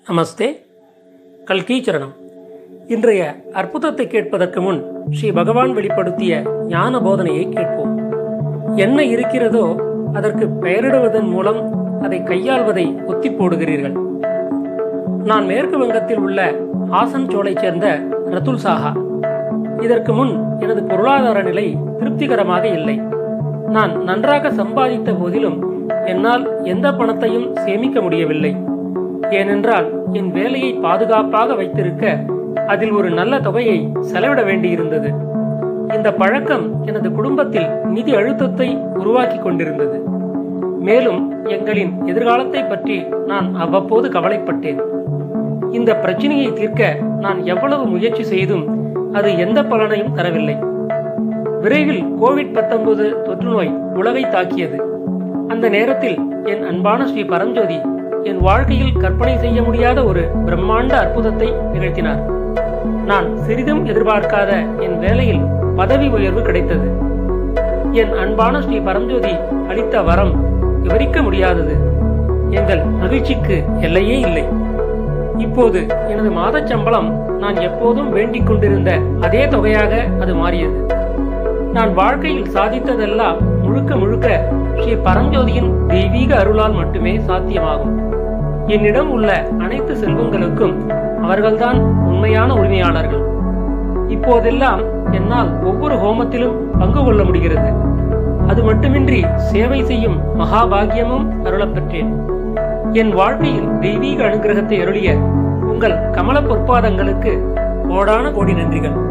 நமஸ்தே கல்கி சரணம் இன்றைய அற்புதத்தை கேட்பதற்கு முன் ஸ்ரீ பகவான் வெளிப்படுத்திய ஞான போதனையை கேட்போம் என்ன இருக்கிறதோ அதற்கு பெயரிடுவதன் மூலம் அதை கையாள்வதை ஒத்திப் போடுகிறீர்கள் நான் மேற்கு வங்கத்தில் உள்ள ஆசன்சோலைச் சேர்ந்த ரத்துல் சாஹா இதற்கு முன் எனது பொருளாதார நிலை திருப்திகரமாக இல்லை நான் நன்றாக சம்பாதித்த போதிலும் என்னால் எந்த பணத்தையும் சேமிக்க முடியவில்லை ஏனென்றால் என் வேலையை பாதுகாப்பாக வைத்திருக்க அதில் ஒரு நல்ல தொகையை செலவிட வேண்டியிருந்தது இந்த பழக்கம் எனது குடும்பத்தில் நிதி அழுத்தத்தை உருவாக்கி கொண்டிருந்தது மேலும் எங்களின் எதிர்காலத்தை பற்றி நான் அவ்வப்போது கவலைப்பட்டேன் இந்த பிரச்சனையை தீர்க்க நான் எவ்வளவு முயற்சி செய்தும் அது எந்த பலனையும் தரவில்லை விரைவில் கோவிட் 19 தொற்று நோய் உலகை தாக்கியது அந்த நேரத்தில் என் அன்பான ஸ்ரீ பரஞ்சோதி என் வாழ்க்கையில் கற்பனை செய்ய முடியாத ஒரு பிரம்மாண்ட அற்புதத்தை நிகழ்த்தினார் நான் சிறிதும் எதிர்பார்க்காத என் வேலையில் பதவி உயர்வு கிடைத்தது என் அன்பான ஸ்ரீ பரஞ்சோதி அளித்த வரம் விவரிக்க முடியாதது எங்கள் மகிழ்ச்சிக்கு எல்லையே இல்லை இப்போது எனது மாதச் சம்பளம் நான் எப்போதும் வேண்டிக் கொண்டிருந்த அதே தொகையாக அது மாறியது நான் வாழ்க்கையில் சாதித்ததெல்லாம் முழுக்க முழுக்க ஸ்ரீ பரஞ்சோதியின் தெய்வீக அருளால் மட்டுமே சாத்தியமாகும் என்னிடம் உள்ள அனைத்து செல்வங்களுக்கும் அவர்கள்தான் உண்மையான உரிமையாளர்கள் இப்போதெல்லாம் என்னால் ஒவ்வொரு ஹோமத்திலும் பங்கு கொள்ள முடிகிறது அது மட்டுமின்றி சேவை செய்யும் மகாபாகியமும் அருளப் பெற்றேன் என் வாழ்க்கையில் தெய்வீக அனுகிரகத்தை அருளிய உங்கள் கமல பொற்பாதங்களுக்கு கோடான கோடி நன்றிகள்